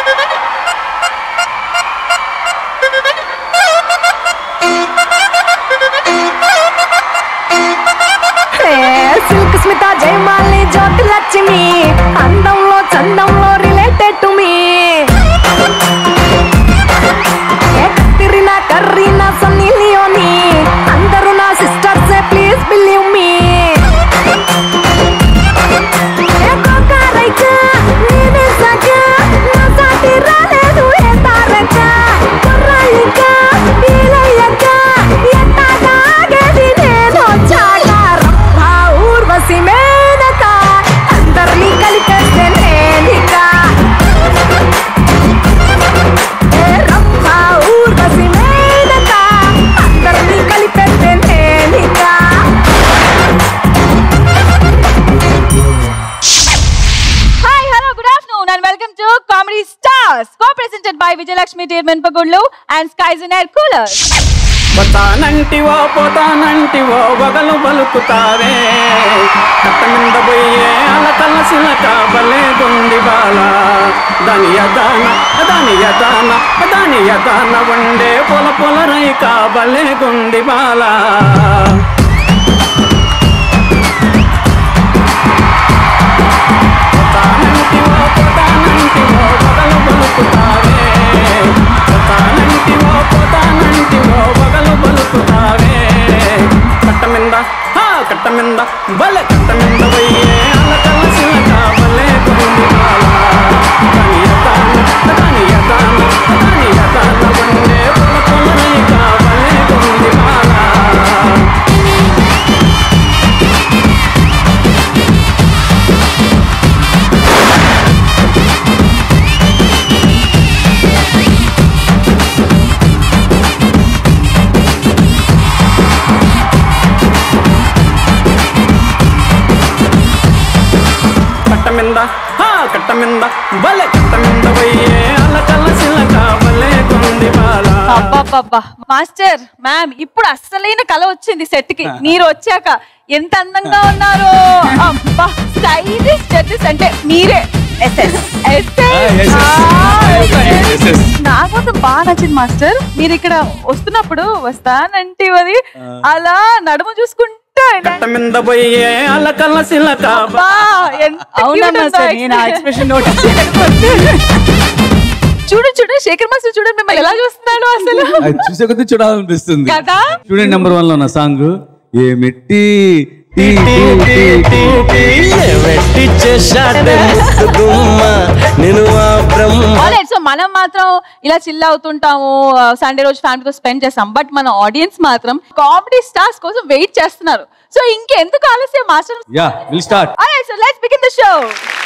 Silk Smitha Jayamali Jyothi Lakshmi అందంలో చందంలో related to me Katrina Kareena Sunny Leone అందరూ నా sisters please believe me Urvashi Menaka అందరినీ కలిపేస్తే నేనిక ఏ రమ్మ ఊర్వశి మేనక అందరినీ కలిపేస్తే నేనిక hi hello good afternoon and welcome to comedy stars co presented by Vijayalakshmi టేర్మెన్ పగుళ్ళు అండ్ స్కైజ్ ఇన్ ఎయిర్ కూలర్స్ పోతానంటివో పోతానంటివో వగలు పలుకుతావే కట్ట మీద పోయే అలకల సిలక బలే గుండి బాల దాని యదాన దాని యదాన దాని యదాన వండే పొల పొల రైక బలే గుండి బాల పోతానంటివో పోతానంటివో వగలు పలుకుతావే పోతానంటివో పోతానంటివో వగలు పలుకుతావే కట్ట మింద హా కట్ట మింద బలే కట్ట మింద పోయే అలకల సిలక బలే కొంది బాల దాని యదాన దాని యదాన దాని యదాన వండే పొల పొల రైక బలే కొంది బాల కట్ట మింద హా కట్ట మింద బలే కట్ట మింద పోయే అలకల సిలక బలే కొంది బాల అబ్బబ్బబ్బా మాస్టర్ మ్యామ్ ఇప్పుడు అస్సలైన కళ వచ్చింది సెట్ కి మీరు వచ్చాక ఎంత అందంగా ఉన్నారో అబ్బా స్టైలిష్ జడ్జెస్ అంటే మీరే ఎస్ఎస్ నాకు మాత్రం బాగా నచ్చింది మాస్టర్ మీరు ఇక్కడ వస్తున్నప్పుడు వస్తానంటే అది అలా నడుము చూసుకుంటా ఇలా- కట్ట మింద పోయే అలకల సిలక అబ్బా, ఎంత అవునా cute ఉందో మాస్టర్ నేను ఆ expression. ఎక్స్ప్రెషన్ నోటీస్ చూడు చూడు శేఖర్ మాస్టర్ చూడండి మిమ్మల్ని ఎలా చూస్తున్నాడు అసలు అది చూసే కొద్దీ చూడాలనిపిస్తుంది కదా స్టూడెంట్ నెంబర్ వన్ లో ఉన్న సాంగ్ ఏమిట్టి టీ, టీ, టీ, టీ, టీ. వెట్టి చేశాడే ముద్దుగుమ్మ నేను ఆ బ్రహ్మ ఆల్రైట్ సో మనం మాత్రం ఇలా చిల్ అవుతుంటాము సండే రోజు ఫ్యామిలీతో స్పెండ్ చేస్తాం బట్ మన ఆడియన్స్ మాత్రం కామెడీ స్టార్స్ కోసం వెయిట్ చేస్తున్నారు సో ఇంకెందుకు ఆలస్యం master ya will start alright so let's begin the show